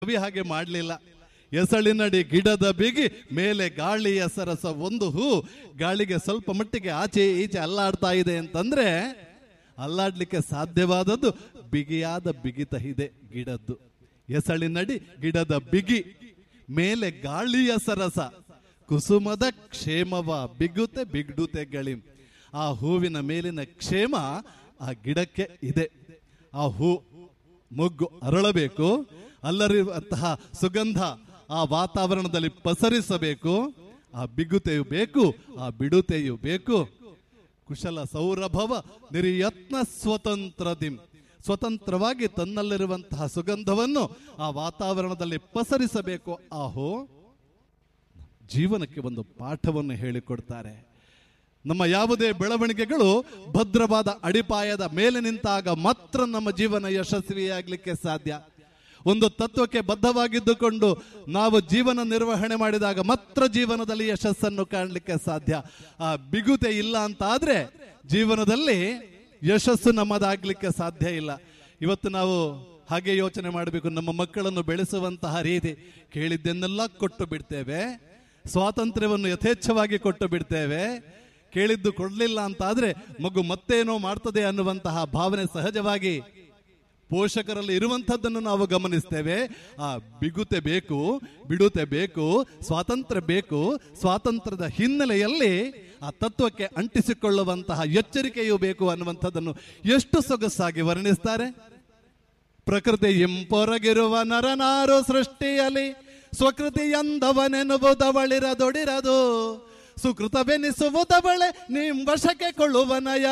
ಕವಿ ಹಾಗೆ ಮಾಡಲಿಲ್ಲ ಎಸಳಿನಡಿ ಗಿಡದ ಬಿಗಿ ಮೇಲೆ ಗಾಳಿಯ ಸರಸ ಒಂದು ಹೂ ಗಾಳಿಗೆ ಸ್ವಲ್ಪ ಮಟ್ಟಿಗೆ ಆಚೆ ಈಚೆ ಅಲ್ಲಾಡ್ತಾ ಇದೆ ಅಂತಂದ್ರೆ ಅಲ್ಲಾಡ್ಲಿಕ್ಕೆ ಸಾಧ್ಯವಾದದ್ದು ಬಿಗಿಯಾದ ಬಿಗಿತ ಇದೆ ಗಿಡದ್ದು ಎಸಳಿನಡಿ ಗಿಡದ ಬಿಗಿ ಮೇಲೆ ಗಾಳಿಯ ಸರಸ ಕುಸುಮದ ಕ್ಷೇಮವ ಬಿಗುತೆ ಬಿಗ್ಡುತೆ ಗಳಿಂ ಆ ಹೂವಿನ ಮೇಲಿನ ಕ್ಷೇಮ ಆ ಗಿಡಕ್ಕೆ ಇದೆ ಆ ಹೂ ಮೊಗ್ಗು ಅರಳಬೇಕು ಅಲ್ಲರಿರುವಂತಹ ಸುಗಂಧ ಆ ವಾತಾವರಣದಲ್ಲಿ ಪಸರಿಸಬೇಕು ಆ ಬಿಗುತೆಯು ಬೇಕು ಆ ಬಿಡುತೆಯು ಬೇಕು ಕುಶಲ ಸೌರಭವ ನಿರಿಯತ್ನ ಸ್ವತಂತ್ರದಿಂ ಸ್ವತಂತ್ರವಾಗಿ ತನ್ನಲ್ಲಿರುವಂತಹ ಸುಗಂಧವನ್ನು ಆ ವಾತಾವರಣದಲ್ಲಿ ಪಸರಿಸಬೇಕು ಆಹೋ ಜೀವನಕ್ಕೆ ಒಂದು ಪಾಠವನ್ನು ಹೇಳಿಕೊಡ್ತಾರೆ ನಮ್ಮ ಯಾವುದೇ ಬೆಳವಣಿಗೆಗಳು ಭದ್ರವಾದ ಅಡಿಪಾಯದ ಮೇಲೆ ನಿಂತಾಗ ಮಾತ್ರ ನಮ್ಮ ಜೀವನ ಯಶಸ್ವಿಯಾಗಲಿಕ್ಕೆ ಸಾಧ್ಯ ಒಂದು ತತ್ವಕ್ಕೆ ಬದ್ಧವಾಗಿದ್ದುಕೊಂಡು ನಾವು ಜೀವನ ನಿರ್ವಹಣೆ ಮಾಡಿದಾಗ ಮಾತ್ರ ಜೀವನದಲ್ಲಿ ಯಶಸ್ಸನ್ನು ಕಾಣಲಿಕ್ಕೆ ಸಾಧ್ಯ ಆ ಬಿಗುತೆ ಇಲ್ಲ ಅಂತ ಆದ್ರೆ ಜೀವನದಲ್ಲಿ ಯಶಸ್ಸು ನಮ್ಮದಾಗ್ಲಿಕ್ಕೆ ಸಾಧ್ಯ ಇಲ್ಲ ಇವತ್ತು ನಾವು ಹಾಗೆ ಯೋಚನೆ ಮಾಡಬೇಕು ನಮ್ಮ ಮಕ್ಕಳನ್ನು ಬೆಳೆಸುವಂತಹ ರೀತಿ ಕೇಳಿದ್ದನ್ನೆಲ್ಲ ಕೊಟ್ಟು ಬಿಡ್ತೇವೆ ಸ್ವಾತಂತ್ರ್ಯವನ್ನು ಯಥೇಚ್ಛವಾಗಿ ಕೊಟ್ಟು ಬಿಡ್ತೇವೆ ಕೇಳಿದ್ದು ಕೊಡ್ಲಿಲ್ಲ ಅಂತ ಆದ್ರೆ ಮಗು ಮತ್ತೇನೋ ಮಾಡ್ತದೆ ಅನ್ನುವಂತಹ ಭಾವನೆ ಸಹಜವಾಗಿ ಪೋಷಕರಲ್ಲಿ ಇರುವಂಥದ್ದನ್ನು ನಾವು ಗಮನಿಸ್ತೇವೆ ಆ ಬಿಗುತೆ ಬೇಕು ಬಿಡುತೆ ಬೇಕು ಸ್ವಾತಂತ್ರ್ಯ ಬೇಕು ಸ್ವಾತಂತ್ರ್ಯದ ಹಿನ್ನೆಲೆಯಲ್ಲಿ ಆ ತತ್ವಕ್ಕೆ ಅಂಟಿಸಿಕೊಳ್ಳುವಂತಹ ಎಚ್ಚರಿಕೆಯೂ ಬೇಕು ಅನ್ನುವಂಥದ್ದನ್ನು ಎಷ್ಟು ಸೊಗಸಾಗಿ ವರ್ಣಿಸ್ತಾರೆ ಪ್ರಕೃತಿ ಇಂಪೊರಗಿರುವ ನರನಾರು ಸೃಷ್ಟಿಯಲ್ಲಿ ಸ್ವಕೃತಿ ಎಂದವನೆನುವುದವಳಿರದೊಡಿರದು ಸುಕೃತವೆನಿಸುವುದವಳೆ ನಿಮ್ ವಶಕ್ಕೆ ಕೊಳ್ಳುವನಯ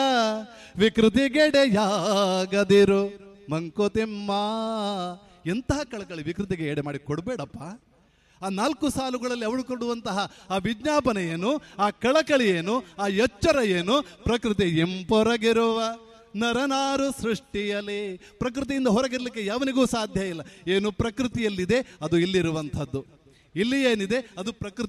ವಿಕೃತಿಗೆಡೆಯಾಗದಿರು ಮಂಕುತಿಮ್ಮ ಎಂತಹ ಕಳಕಳಿ ವಿಕೃತಿಗೆ ಎಡೆ ಮಾಡಿ ಕೊಡಬೇಡಪ್ಪ ಆ ನಾಲ್ಕು ಸಾಲುಗಳಲ್ಲಿ ಅವಳು ಕೊಡುವಂತಹ ಆ ವಿಜ್ಞಾಪನೆ ಏನು ಆ ಕಳಕಳಿ ಏನು ಆ ಎಚ್ಚರ ಏನು ಪ್ರಕೃತಿ ಎಂಪೊರಗಿರುವ ನರನಾರು ಸೃಷ್ಟಿಯಲಿ ಪ್ರಕೃತಿಯಿಂದ ಹೊರಗಿರ್ಲಿಕ್ಕೆ ಯಾವನಿಗೂ ಸಾಧ್ಯ ಇಲ್ಲ ಏನು ಪ್ರಕೃತಿಯಲ್ಲಿದೆ ಅದು ಇಲ್ಲಿರುವಂಥದ್ದು ಇಲ್ಲಿ ಏನಿದೆ ಅದು ಪ್ರಕೃತಿ